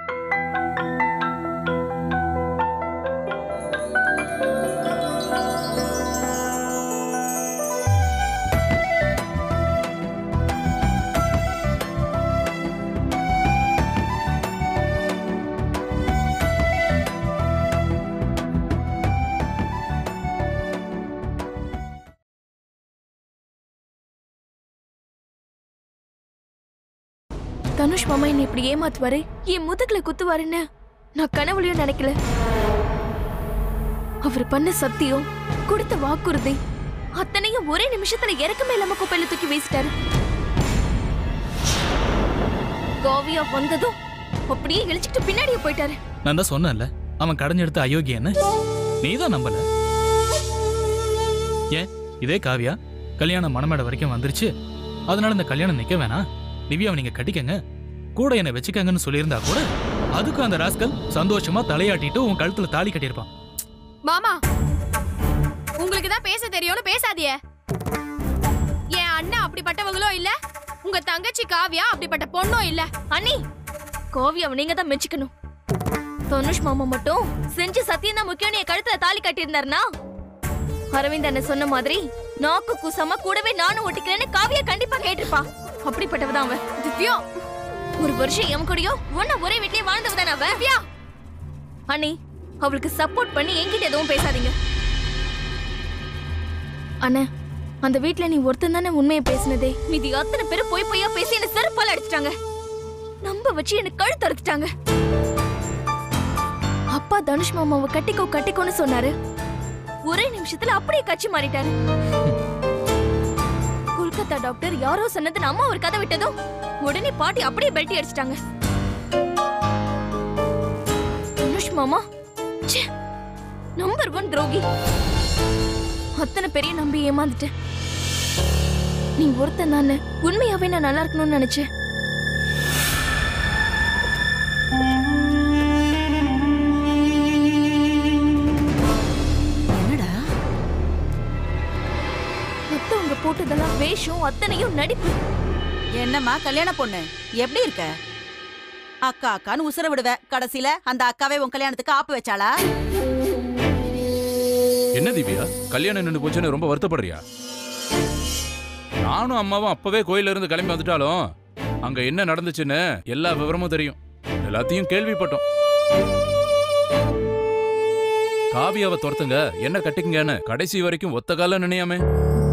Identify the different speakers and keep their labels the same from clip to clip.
Speaker 1: தனுஷ் மாமா என்னை இப்படி ஏமாத்துவாரு என் முதுகுல குத்துவாருன்னு நான் கனவுலயும் நினைக்கல அவர் பண்ண சத்தியம் கொடுத்த வாக்குறுதி அத்தனையும் ஒரே நிமிஷத்துல இறக்கமே இல்லாம குப்பையில தூக்கி வீசிட்டாரு கோவியா வந்ததும் அப்படியே இழிச்சுட்டு பின்னாடியே போயிட்டாரு
Speaker 2: நான் தான் சொன்னேன்ல அவன் கடைஞ்செடுத்த அயோக்கியன்னு நீ தான் நம்பல ஏன் இதே காவியா கல்யாணம் மணமேடை வரைக்கும் வந்துருச்சு அதனால இந்த கல்யாணம் நிக்க வேணாம் திவ்யாவை நீங்க கட்டிக்கங்க கூட என்னை வச்சுக்கங்கன்னு சொல்லியிருந்தா கூட அதுக்கும் அந்த ராஸ்கல் சந்தோஷமா தலையாட்டிட்டு உன் கழுத்துல தாலி கட்டியிருப்பான்
Speaker 3: மாமா உங்களுக்கு தான் பேச தெரியும்னு பேசாதியே என் அண்ணன் அப்படிப்பட்டவங்களும் இல்ல உங்க தங்கச்சி காவியா அப்படிப்பட்ட பொண்ணும் இல்ல
Speaker 1: அண்ணி கோவியாவை நீங்க தான் மெச்சுக்கணும் தனுஷ் மாமா மட்டும் செஞ்ச சத்தியம் தான் முக்கியம் என் கழுத்துல தாலி கட்டியிருந்தாருனா அரவிந்த் அண்ணன் சொன்ன மாதிரி நாக்கு கூசாம கூடவே நானும் ஒட்டிக்கிறேன்னு காவியா கண்டிப்பா கேட்டிருப்பா அப்படிப்பட்டவதான் அவன் திவ்யா ஒரு வருஷம் எம் கூடயோ ஒன்னா ஒரே வீட்லயே வாழ்ந்தவதான அவன் திவ்யா அண்ணி அவளுக்கு சப்போர்ட் பண்ணி என்கிட்ட எதுவும் பேசாதீங்க அண்ணே அந்த வீட்ல நீ ஒருத்தன் தானே உண்மையை பேசினதே மீதி அத்தனை பேரும் போய் பொய்யா பேசி என்ன செருப்பால அடிச்சிட்டாங்க நம்ப வச்சு என்ன கழுத்து அறுத்துட்டாங்க அப்பா தனுஷ் மாமாவை கட்டிக்கோ கட்டிக்கோன்னு சொன்னாரு ஒரே நிமிஷத்துல அப்படியே கட்சி மாறிட்டாரு கொல்கத்தா டாக்டர் யாரோ சொன்னது அம்மா ஒரு கதை விட்டதும் உடனே பாட்டி அப்படியே பெல்ட்டி அடிச்சிட்டாங்க தனுஷ் மாமா நம்பர் ஒன் துரோகி அத்தனை பெரிய நம்பி ஏமாந்துட்டேன் நீ ஒருத்தன் தானே உண்மையாவே நான் நல்லா இருக்கணும்னு நினைச்சேன்
Speaker 4: என்னடா
Speaker 1: மத்தவங்க போட்டதெல்லாம் வேஷம் அத்தனையும் நடிப்பு
Speaker 4: என்னம்மா கல்யாண பொண்ணு எப்படி இருக்க அக்கா அக்கான்னு உசுர விடுவ கடைசியில அந்த அக்காவே உன் கல்யாணத்துக்கு ஆப்பு வச்சாளா
Speaker 5: என்ன திவ்யா கல்யாணம் நின்று போச்சுன்னு ரொம்ப வருத்தப்படுறியா நானும் அம்மாவும் அப்பவே கோயில்ல இருந்து கிளம்பி வந்துட்டாலும் அங்க என்ன நடந்துச்சுன்னு எல்லா விவரமும் தெரியும் எல்லாத்தையும் கேள்விப்பட்டோம் காவியாவை துரத்துங்க என்ன கட்டிக்குங்கன்னு கடைசி வரைக்கும் ஒத்த கால நினையாமே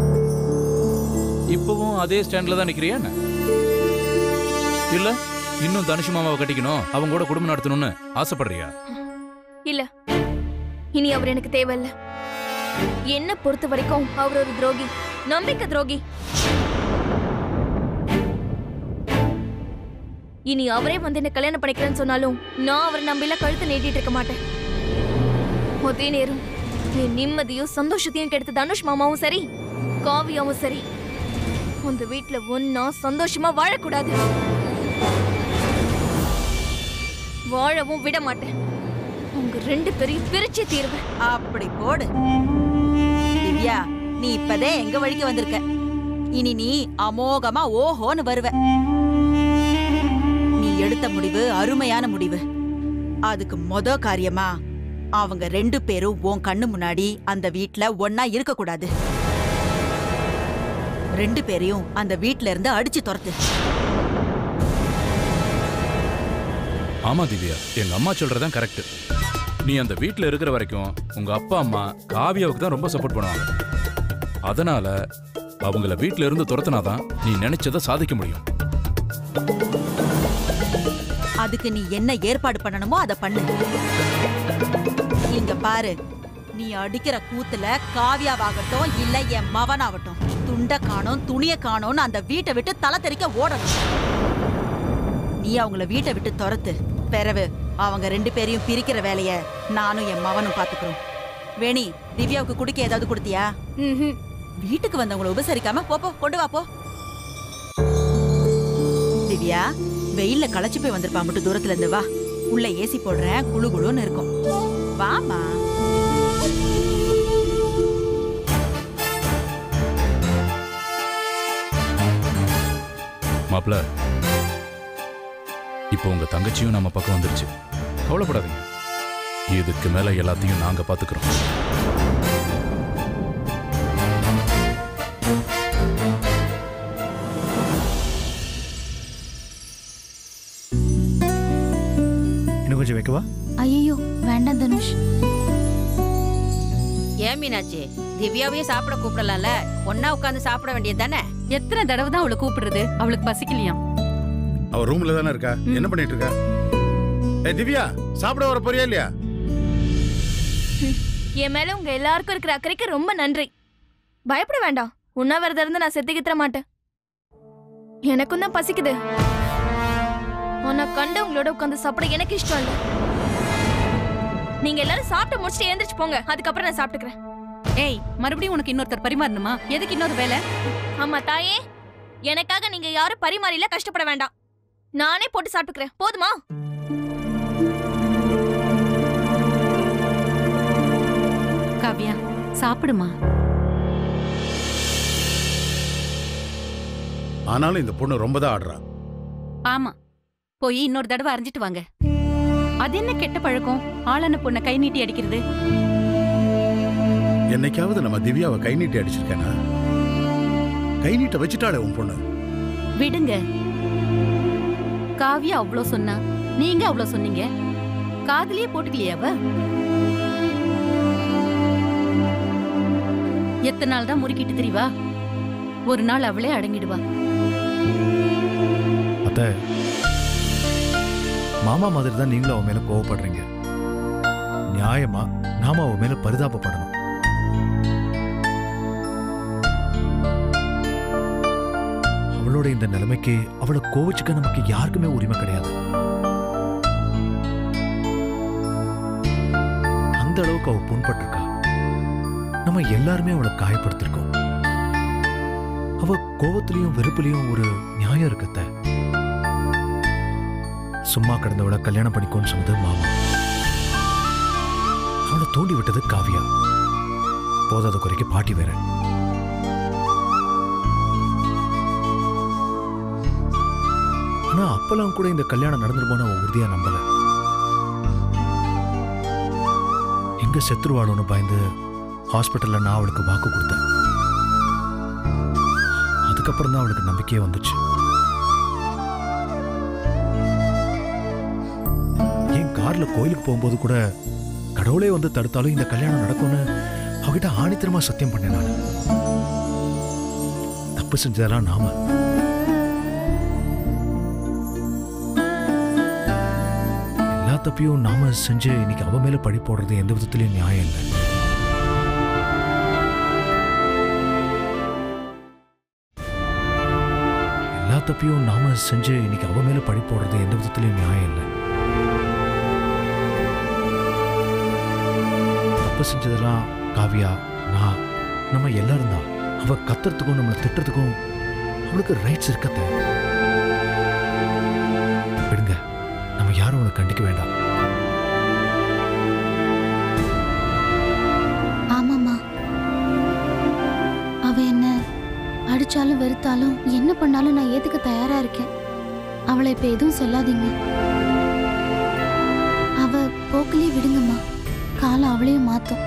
Speaker 5: இப்பவும் அதே ஸ்டாண்ட்ல தான் நிக்கிறியா என்ன? இல்ல இன்னும் தனுஷ் மாமாவை கட்டிக்கணும் அவங்க கூட குடும்பம் நடத்தணும்னு ஆசைப்படுறியா
Speaker 1: இல்ல இனி அவர் எனக்கு தேவையில்ல என்ன பொறுத்த வரைக்கும் அவர் ஒரு துரோகி நம்பிக்கை துரோகி இனி அவரே வந்து என்ன கல்யாணம் பண்ணிக்கிறேன்னு சொன்னாலும் நான் அவரை நம்பில கழுத்தை நீட்டிட்டு இருக்க மாட்டேன் அதே நேரம் என் நிம்மதியும் சந்தோஷத்தையும் கெடுத்த தனுஷ் மாமாவும் சரி காவியாவும் சரி அந்த வீட்ல ஒன்னா சந்தோஷமா வாழக்கூடாது வாழவும் விட மாட்டேன் உங்க ரெண்டு பேரையும் பிரிச்சே தீருவேன்
Speaker 4: அப்படி போடு திவ்யா நீ இப்பதே எங்க வழிக்கு வந்திருக்க இனி நீ அமோகமா ஓஹோன்னு வருவ நீ எடுத்த முடிவு அருமையான முடிவு அதுக்கு மொத காரியமா அவங்க ரெண்டு பேரும் உன் கண்ணு முன்னாடி அந்த வீட்ல ஒன்னா இருக்க கூடாது ரெண்டு பேரையும் அந்த வீட்ல இருந்து அடிச்சு துரத்து
Speaker 5: ஆமா திவ்யா எங்க அம்மா சொல்றதான் கரெக்ட் நீ அந்த வீட்ல இருக்கிற வரைக்கும் உங்க அப்பா அம்மா காவியாவுக்கு தான் ரொம்ப சப்போர்ட் பண்ணுவாங்க அதனால அவங்கள வீட்ல இருந்து துரத்துனாதான் நீ நினைச்சதை சாதிக்க முடியும்
Speaker 4: அதுக்கு நீ என்ன ஏற்பாடு பண்ணணுமோ அதை பண்ணு இங்க பாரு நீ அடிக்கிற கூத்துல காவியாவாகட்டும் இல்ல என் மவனாகட்டும் துண்ட காணோம் துணிய காணோம்னு அந்த வீட்டை விட்டு தலை தெறிக்க ஓடணும் நீ அவங்கள வீட்டை விட்டு துரத்து பிறவு அவங்க ரெண்டு பேரையும் பிரிக்கிற வேலைய நானும் என் மவனும் பாத்துக்கிறோம் வேணி திவ்யாவுக்கு குடிக்க ஏதாவது கொடுத்தியா வீட்டுக்கு வந்தவங்கள உபசரிக்காம போ போ கொண்டு வா போ திவ்யா வெயில்ல களைச்சு போய் வந்திருப்பா மட்டும் தூரத்துல இருந்து வா உள்ள ஏசி போடுறேன் குளு குளுன்னு இருக்கும் வாமா
Speaker 5: மாப்ள இப்போ உங்க தங்கச்சியும் நம்ம பக்கம் வந்துருச்சு கவலைப்படாதீங்க இதுக்கு மேல எல்லாத்தையும் நாங்க பாத்துக்கிறோம்
Speaker 6: இன்னும் கொஞ்சம் வைக்கவா
Speaker 7: ஐயோ வேண்டாம் தனுஷ்
Speaker 8: ஏன் மீனாட்சி திவ்யாவையும் சாப்பிட கூப்பிடலாம்ல ஒன்னா உட்காந்து சாப்பிட வேண்டியது தானே
Speaker 9: எத்தனை தடவை தான் அவளை கூப்பிடுறது அவளுக்கு பசிக்கலையாம்
Speaker 10: அவ ரூம்ல தானே இருக்கா என்ன பண்ணிட்டு இருக்கா ஏ திவ்யா சாப்பிட வர போறியா இல்லையா
Speaker 1: என் மேல உங்க எல்லாருக்கும் இருக்கிற அக்கறைக்கு ரொம்ப நன்றி பயப்பட வேண்டாம் உண்ணாவிரதம் இருந்து நான் செத்துக்கிற மாட்டேன் எனக்கும் தான் பசிக்குது உன்னை கண்டு உங்களோட உட்காந்து சாப்பிட எனக்கு இஷ்டம் இல்ல நீங்க எல்லாரும் சாப்பிட்டு முடிச்சுட்டு எழுந்திரிச்சு போங்க அதுக்கப்புறம் நான் சாப்பிட்டுக்கிறேன்
Speaker 9: ஏய் மறுபடியும் உனக்கு இன்னொருத்தர் பரிமாறணுமா எதுக்கு இன்னொரு வேலை
Speaker 1: ஆமா தாயே எனக்காக நீங்க யாரும் பரிமாறில கஷ்டப்பட வேண்டாம் நானே போட்டு சாப்பிட்டுக்கிறேன் போதுமா
Speaker 9: காவ்யா சாப்பிடுமா
Speaker 10: ஆனாலும் இந்த பொண்ணு ரொம்ப தான் ஆடுறா
Speaker 9: ஆமா போய் இன்னொரு தடவை அரைஞ்சிட்டு வாங்க அது என்ன கெட்ட பழக்கம் ஆளான பொண்ணை கை நீட்டி அடிக்கிறது
Speaker 10: என்னைக்காவது நம்ம திவ்யாவை கை நீட்டி அடிச்சிருக்கேனா கை நீட்ட வச்சுட்டாளே உன் பொண்ணு
Speaker 9: விடுங்க காவ்யா அவ்ளோ சொன்னா நீங்க அவ்ளோ சொன்னீங்க காதுலயே போட்டுக்கலையா அவ எத்தனை நாள் தான் முறுக்கிட்டு தெரியவா ஒரு நாள் அவளே அடங்கிடுவா
Speaker 6: அத்தை மாமா மாதிரி தான் நீங்களும் அவன் மேல கோவப்படுறீங்க நியாயமா நாம அவன் மேல பரிதாபப்படணும் அவளோட இந்த நிலைமைக்கு அவளை கோவிச்சுக்க நமக்கு யாருக்குமே உரிமை கிடையாது அந்த அளவுக்கு அவ புண்பட்டிருக்கா நம்ம எல்லாருமே அவளை காயப்படுத்திருக்கோம் அவ கோவத்திலையும் வெறுப்புலயும் ஒரு நியாயம் இருக்கத்த சும்மா கிடந்தவளை கல்யாணம் பண்ணிக்கோன்னு சொன்னது மாமா அவளை தூண்டி விட்டது காவியா போதாத குறைக்கு பாட்டி வேற ஆனா அப்பெல்லாம் கூட இந்த கல்யாணம் நடந்துருமோன்னு அவ உறுதியா நம்பல எங்க செத்துருவாளோன்னு பயந்து ஹாஸ்பிட்டல்ல நான் அவளுக்கு வாக்கு கொடுத்தேன் அதுக்கப்புறம் தான் அவளுக்கு நம்பிக்கையே வந்துச்சு என் கார்ல கோயிலுக்கு போகும்போது கூட கடவுளே வந்து தடுத்தாலும் இந்த கல்யாணம் நடக்கும்னு அவகிட்ட ஆணித்தரமா சத்தியம் பண்ணேன் நான் தப்பு செஞ்சதெல்லாம் நாம எல்லா தப்பையும் நாம செஞ்சு இன்னைக்கு அவ மேல பழி போடுறது எந்த விதத்திலயும் நியாயம் இல்லை எல்லா தப்பையும் நாம செஞ்சு இன்னைக்கு அவ மேல பழி போடுறது எந்த விதத்திலயும் நியாயம் இல்லை தப்பு செஞ்சதெல்லாம் காவியா நான் நம்ம எல்லாரும் தான் அவ கத்துறதுக்கும் நம்மளை திட்டுறதுக்கும் அவளுக்கு ரைட்ஸ் இருக்கத்த விடுங்க நம்ம யாரும் அவளை கண்டிக்க வேண்டாம்
Speaker 7: ஆமாம்மா அவ என்ன அடிச்சாலும் வெறுத்தாலும் என்ன பண்ணாலும் நான் ஏத்துக்க தயாரா இருக்கேன் அவளை இப்ப எதுவும் சொல்லாதீங்க அவ போக்கிலே விடுங்கம்மா காலம் அவளையும் மாத்தும்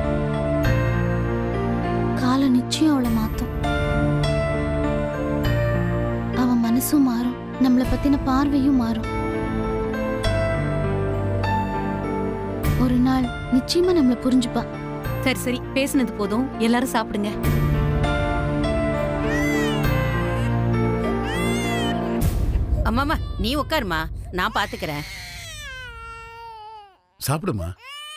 Speaker 7: காலம் நிச்சயம் அவளை மாத்தும் அவ மனசும் மாறும் நம்மளை பத்தின பார்வையும் மாறும் ஒரு நாள் நிச்சயமா நம்மளை புரிஞ்சுப்பா
Speaker 9: சரி சரி பேசுனது போதும் எல்லாரும் சாப்பிடுங்க
Speaker 8: அம்மாமா நீ உட்காருமா நான் பாத்துக்கிறேன்
Speaker 10: சாப்பிடுமா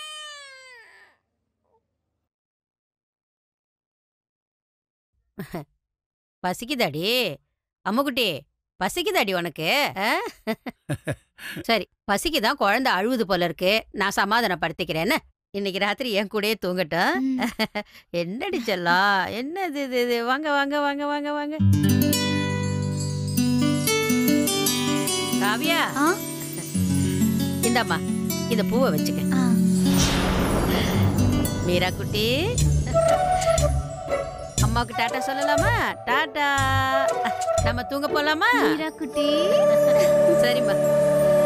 Speaker 8: பசிக்குதாடி அம்முக்குட்டி பசிக்குதாடி உனக்கு ஆ? சரி பசிக்குதான் குழந்தை அழுவுது போல இருக்கு நான் சமாதானப்படுத்திக்கிறேன்னு இன்னைக்கு ராத்திரி என் கூடயே தூங்கட்டும்
Speaker 7: ம்.
Speaker 8: என்னடி செல்லம் என்னது இது இது வாங்க வாங்க வாங்க வாங்க வாங்க காவியா
Speaker 7: ஆ?
Speaker 8: இந்தாம்மா இந்த பூவை வச்சுக்க
Speaker 7: ஆ.
Speaker 8: மீரா குட்டி அம்மாவுக்கு டாட்டா சொல்லலாமா டாட்டா நம்ம தூங்க போலாமா
Speaker 7: மீரா குட்டி
Speaker 8: சரிம்மா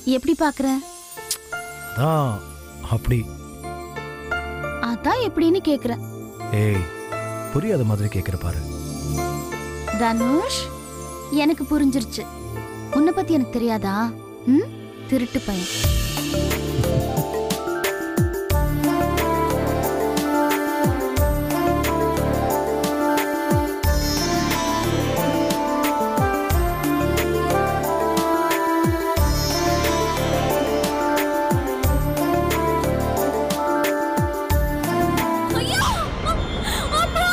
Speaker 7: எப்படி பாக்குற
Speaker 6: தான் அப்படி
Speaker 7: அதான் எப்படின்னு கேக்குறேன்
Speaker 6: ஏய் புரியாத மாதிரி கேட்குற பாரு
Speaker 7: தனுஷ் எனக்கு புரிஞ்சிருச்சு உன்னை பத்தி எனக்கு தெரியாதா ம் திருட்டு பையன்
Speaker 1: ஐயோ! அம்மா!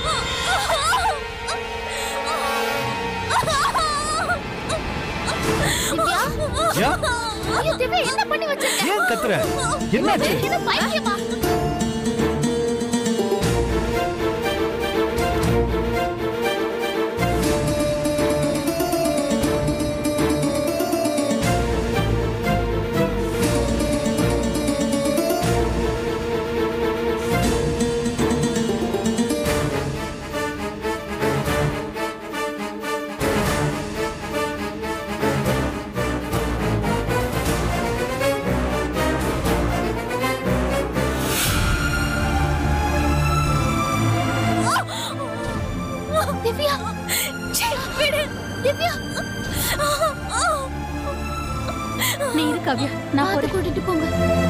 Speaker 1: திவ்யா?
Speaker 6: யா
Speaker 1: ஐயோ, திவ்யா, என்ன பண்ணி வச்சிருக்க?
Speaker 6: ஏன் கத்துற என்னாச்சு
Speaker 1: இது பைத்தியமா? திவ்யா சீ, விடு திவ்யா
Speaker 9: நீ இரு காவியா நான்
Speaker 7: பார்த்து
Speaker 9: போறேன்
Speaker 7: கூட்டிட்டு போங்க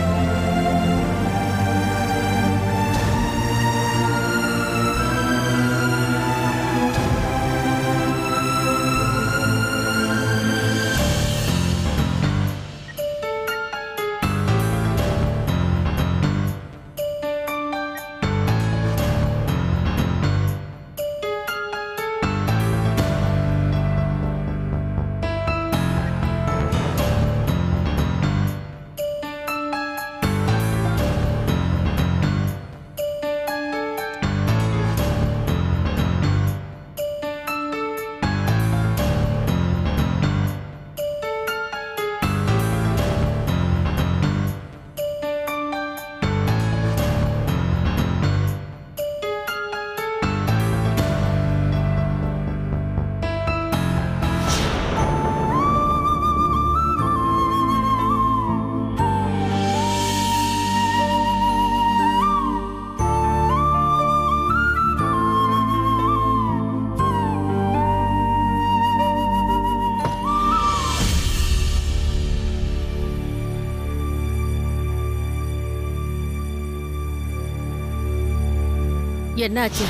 Speaker 8: என்னாச்சு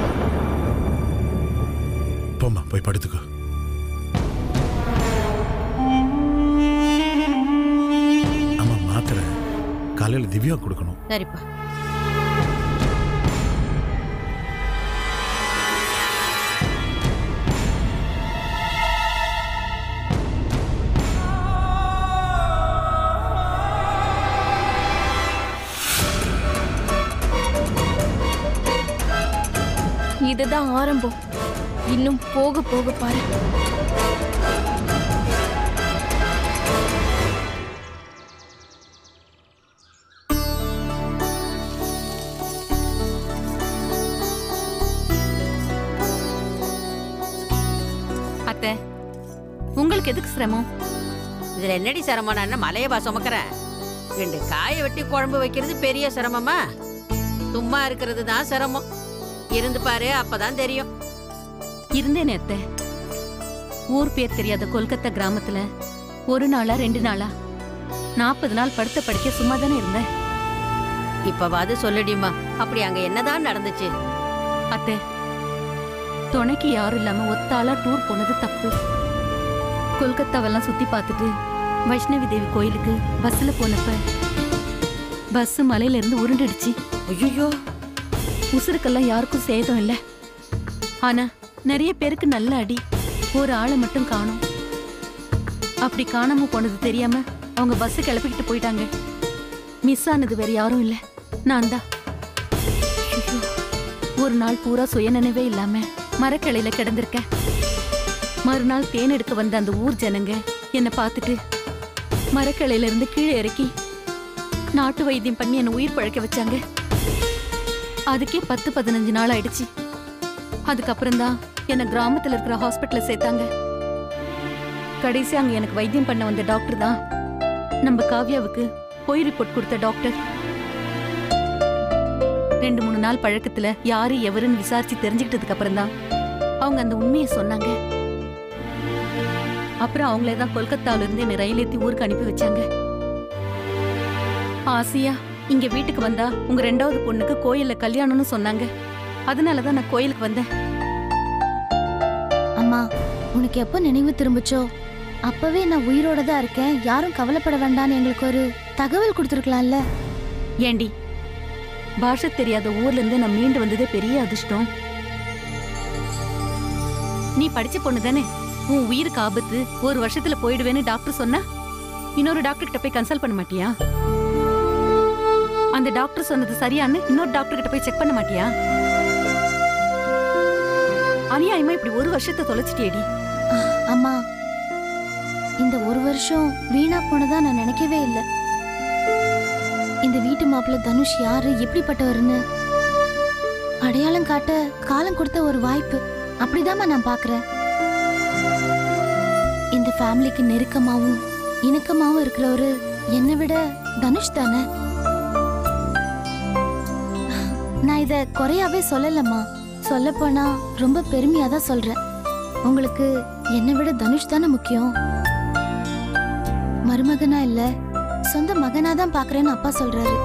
Speaker 10: போம்மா போய் படுத்துக்கோ ஆமா மாத்திரை காலையில திவ்யா கொடுக்கணும்
Speaker 8: சரிப்பா
Speaker 1: இதுதான் ஆரம்பம் இன்னும் போக போக பாரு
Speaker 9: அத்தை உங்களுக்கு எதுக்கு சிரமம்
Speaker 8: இதுல என்னடி சிரமம் நான் என்ன மலையவா சுமக்கிறேன் ரெண்டு காயை வெட்டி குழம்பு வைக்கிறது பெரிய சிரமமா சும்மா இருக்கிறது தான் சிரமம் இருந்து பாரு அப்பதான் தெரியும்
Speaker 9: இருந்தேனே அத்தை ஊர் பேர் தெரியாத கொல்கத்தா கிராமத்துல ஒரு நாளா ரெண்டு நாளா நாற்பது நாள் படுத்த படிக்க சும்மா தானே இருந்தேன்
Speaker 8: இப்பவாது சொல்லுடிமா அப்படி அங்க என்னதான் நடந்துச்சு
Speaker 9: அத்தை துணைக்கு யாரும் இல்லாம ஒத்தாளா டூர் போனது தப்பு கொல்கத்தாவெல்லாம் சுத்தி பார்த்துட்டு வைஷ்ணவி தேவி கோயிலுக்கு பஸ்ல போனப்ப பஸ் மலையில இருந்து உருண்டுடுச்சு
Speaker 8: ஐயோ
Speaker 9: உசுருக்கெல்லாம் யாருக்கும் சேதம் இல்ல ஆனா நிறைய பேருக்கு நல்ல அடி ஒரு ஆளை மட்டும் காணோம் அப்படி காணாம போனது தெரியாம அவங்க பஸ் கிளப்பிக்கிட்டு போயிட்டாங்க மிஸ் ஆனது வேற யாரும் இல்ல நான் தான் ஐயோ, ஒரு நாள் பூரா சுயநினைவே இல்லாம மரக்கிளையில கிடந்திருக்கேன் மறுநாள் தேன் எடுக்க வந்த அந்த ஊர் ஜனங்க என்னை பார்த்துட்டு மரக்கிளையில இருந்து கீழே இறக்கி நாட்டு வைத்தியம் பண்ணி என்னை உயிர் பழைக்க வச்சாங்க அதுக்கே பத்து பதினஞ்சு நாள் ஆயிடுச்சு அதுக்கப்புறம் தான் என்னை கிராமத்துல இருக்கிற ஹாஸ்பிட்டல்ல சேர்த்தாங்க கடைசி அங்க எனக்கு வைத்தியம் பண்ண வந்த டாக்டர் தான் நம்ம காவ்யாவுக்கு பொய் ரிப்போர்ட் கொடுத்த டாக்டர் ரெண்டு மூணு நாள் பழக்கத்துல யாரு எவருன்னு விசாரிச்சு தெரிஞ்சுக்கிட்டதுக்கு அப்புறம் தான் அவங்க அந்த உண்மையை சொன்னாங்க அப்புறம் அவங்களே தான் கொல்கத்தால இருந்து என்னை ரயில் ஏத்தி ஊருக்கு அனுப்பி வச்சாங்க ஆசியா இங்க வீட்டுக்கு வந்தா உங்க ரெண்டாவது பொண்ணுக்கு கோயில்ல கல்யாணம்னு சொன்னாங்க அதனாலதான் நான் கோயிலுக்கு வந்தேன்
Speaker 7: அம்மா உனக்கு எப்போ நினைவு திரும்புச்சோ அப்பவே நான் உயிரோட தான் இருக்கேன் யாரும் கவலைப்பட வேண்டாம்னு எங்களுக்கு ஒரு தகவல் கொடுத்துருக்கலாம்ல
Speaker 9: ஏண்டி பாஷை தெரியாத ஊர்ல இருந்து நான் மீண்டு வந்ததே பெரிய அதிர்ஷ்டம் நீ படிச்ச பொண்ணு தானே உன் உயிருக்கு ஆபத்து ஒரு வருஷத்துல போயிடுவேன்னு டாக்டர் சொன்னா இன்னொரு டாக்டர் கிட்ட போய் கன்சல்ட் பண்ண மாட்டியா அந்த டாக்டர் சொன்னது சரியான்னு இன்னொரு டாக்டர் கிட்ட போய் செக் பண்ண மாட்டியா அநியாயமா இப்படி ஒரு வருஷத்தை தொலைச்சிட்டியேடி
Speaker 7: ஆ, அம்மா இந்த ஒரு வருஷம் வீணா போனதா நான் நினைக்கவே இல்லை இந்த வீட்டு மாப்பிள்ளை தனுஷ் யாரு எப்படிப்பட்டவர்னு அடையாளம் காட்ட காலம் கொடுத்த ஒரு வாய்ப்பு அப்படிதாம்மா நான் பாக்குறேன் இந்த ஃபேமிலிக்கு நெருக்கமாவும் இணக்கமாவும் இருக்கிறவரு என்னை விட தனுஷ் தானே நான் இத குறையாவே சொல்லலம்மா சொல்லப்போனா ரொம்ப பெருமையா தான் சொல்றேன் உங்களுக்கு என்னை விட தனுஷ் தானே முக்கியம் மருமகனா இல்ல சொந்த மகனா தான் பாக்குறேன்னு அப்பா சொல்றாரு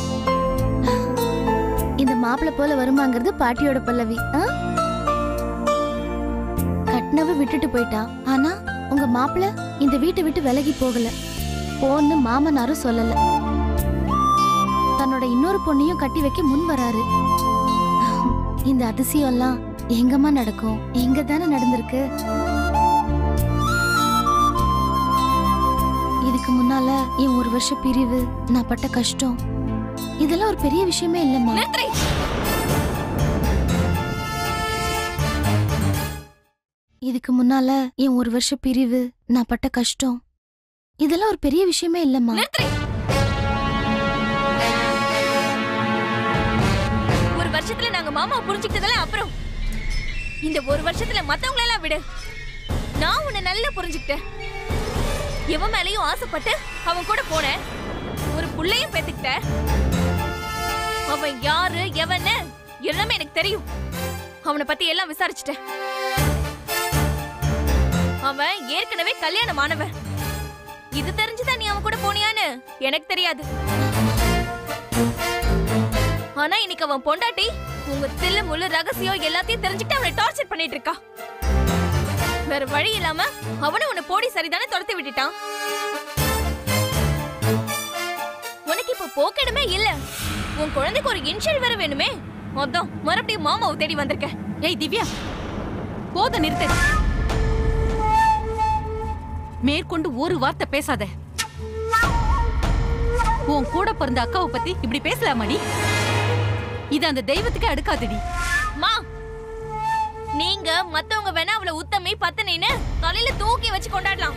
Speaker 7: இந்த மாப்பிள்ளை போல வருமாங்கிறது பாட்டியோட பல்லவி ஆ? கட்டினவ விட்டுட்டு போயிட்டா ஆனா உங்க மாப்பிள்ளை இந்த வீட்டை விட்டு விலகி போகல போன்னு மாமனாரும் சொல்லல தன்னோட இன்னொரு பொண்ணையும் கட்டி வைக்க முன் வராரு இந்த அதிசயம்லாம் எங்கம்மா நடக்கும் எங்க தானே நடந்திருக்கு இதுக்கு முன்னால என் ஒரு வருஷ பிரிவு நான் பட்ட கஷ்டம் இதெல்லாம் ஒரு பெரிய விஷயமே இல்லம்மா
Speaker 1: நிறுத்துறி
Speaker 7: இதுக்கு முன்னால என் ஒரு வருஷ பிரிவு நான் பட்ட கஷ்டம் இதெல்லாம் ஒரு பெரிய விஷயமே இல்லம்மா
Speaker 1: நிறுத்துறி ஒரு வருஷத்துல நாங்க மாமா புரிஞ்சுக்கிட்டதெல்லாம் அப்புறம் இந்த ஒரு வருஷத்துல மத்தவங்கள எல்லாம் விடு நான் உன்னை நல்லா புரிஞ்சுக்கிட்டேன் எவன் மேலயும் ஆசைப்பட்டு அவன் கூட போனேன் ஒரு புள்ளையும் பெத்துக்கிட்ட அவன் யாரு எவன்னு எல்லாமே எனக்கு தெரியும் அவனை பத்தி எல்லாம் விசாரிச்சுட்டேன் அவன் ஏற்கனவே கல்யாணம் ஆனவன் இது தெரிஞ்சுதான் நீ அவன் கூட போனியான்னு எனக்கு தெரியாது ஆனா இன்னைக்கு அவன் பொண்டாட்டி உங்க தில்லு முள்ளு ரகசியம் எல்லாத்தையும் தெரிஞ்சுக்கிட்டு அவனை டார்ச்சர் பண்ணிட்டு இருக்கா வேற வழி இல்லாம அவனும் உன்னை போடி சரிதானே துரத்தி விட்டுட்டான் உனக்கு இப்ப போக்கிடமே இல்ல உன் குழந்தைக்கு ஒரு இன்ஷியல் வேற வேணுமே அதான் மறுபடியும் மாமாவை தேடி வந்திருக்க
Speaker 9: ஏய் திவ்யா போத நிறுத்து மேற்கொண்டு ஒரு வார்த்தை பேசாத உன் கூட பிறந்த அக்காவை பத்தி இப்படி பேசலாமாடி இது அந்த தெய்வத்துக்கு அடுக்காதடி
Speaker 1: மா நீங்க மத்தவங்க வேணா அவளை உத்தமி பத்தனின்னு தலையில தூக்கி வச்சு கொண்டாடலாம்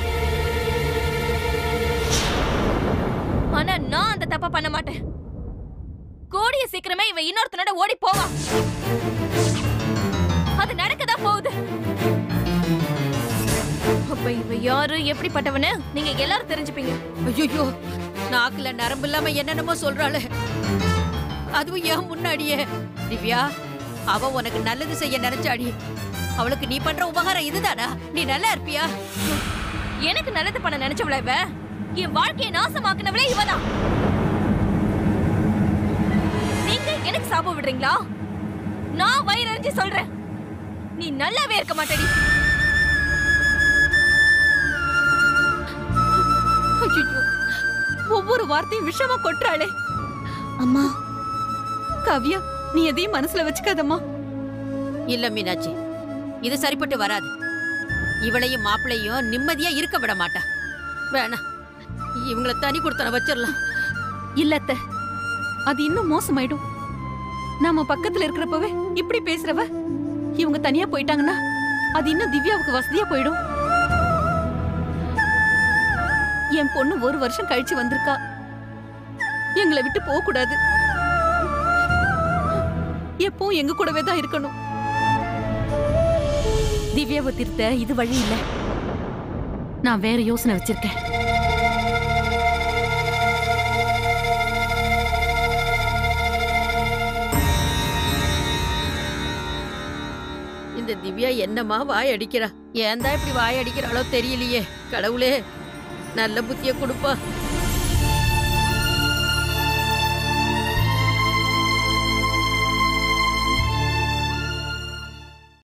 Speaker 1: ஆனா நான் அந்த தப்ப பண்ண மாட்டேன் கூடிய சீக்கிரமே இவ இன்னொருத்தனோட ஓடி போவா அது நடக்கதான் போகுது அப்ப இவ யாரு எப்படிப்பட்டவனு நீங்க எல்லாரும் தெரிஞ்சுப்பீங்க
Speaker 8: ஐயோ நாக்குல நரம்பு இல்லாம என்னென்னமோ சொல்றாளே அதுவும் ஏன் முன்னாடியே திவ்யா அவ உனக்கு நல்லது செய்ய நினைச்சாடி அவளுக்கு நீ பண்ற உபகாரம் இதுதானா நீ நல்லா இருப்பியா
Speaker 1: எனக்கு நல்லது பண்ண நினைச்சவள இவ என் வாழ்க்கையை நாசமாக்குனவளே இவதான் நீங்க எனக்கு சாபம் விடுறீங்களா நான் வயிறறிஞ்சு சொல்றேன் நீ நல்லாவே இருக்க மாட்டேடி
Speaker 9: ஐயோ ஒவ்வொரு வார்த்தையும் விஷமா கொட்டுறாளே
Speaker 7: அம்மா
Speaker 9: காவ்யா நீ எதையும் மனசுல வச்சுக்காதம்மா
Speaker 8: இல்ல மீனாட்சி இது சரிப்பட்டு வராது இவளையும் மாப்பிளையும் நிம்மதியா இருக்க விட மாட்டா வேணாம் இவங்கள தனி கொடுத்தன வச்சிடலாம்
Speaker 9: இல்லத்த அது இன்னும் மோசமாயிடும் நாம பக்கத்துல இருக்கிறப்பவே இப்படி பேசுறவ இவங்க தனியா போயிட்டாங்கன்னா அது இன்னும் திவ்யாவுக்கு வசதியா போயிடும் என் பொண்ணு ஒரு வருஷம் கழிச்சு வந்திருக்கா எங்களை விட்டு போக கூடாது எப்பவும் எங்க கூடவே தான் இருக்கணும் திவ்யாவை திருத்த இது வழி இல்ல நான் வேற யோசனை வச்சிருக்கேன்
Speaker 8: என்னம்மா வாய் அடிக்கிறா ஏன் தான் இப்படி வாய் அடிக்கிறாளோ தெரியலையே கடவுளே நல்ல புத்திய கொடுப்பா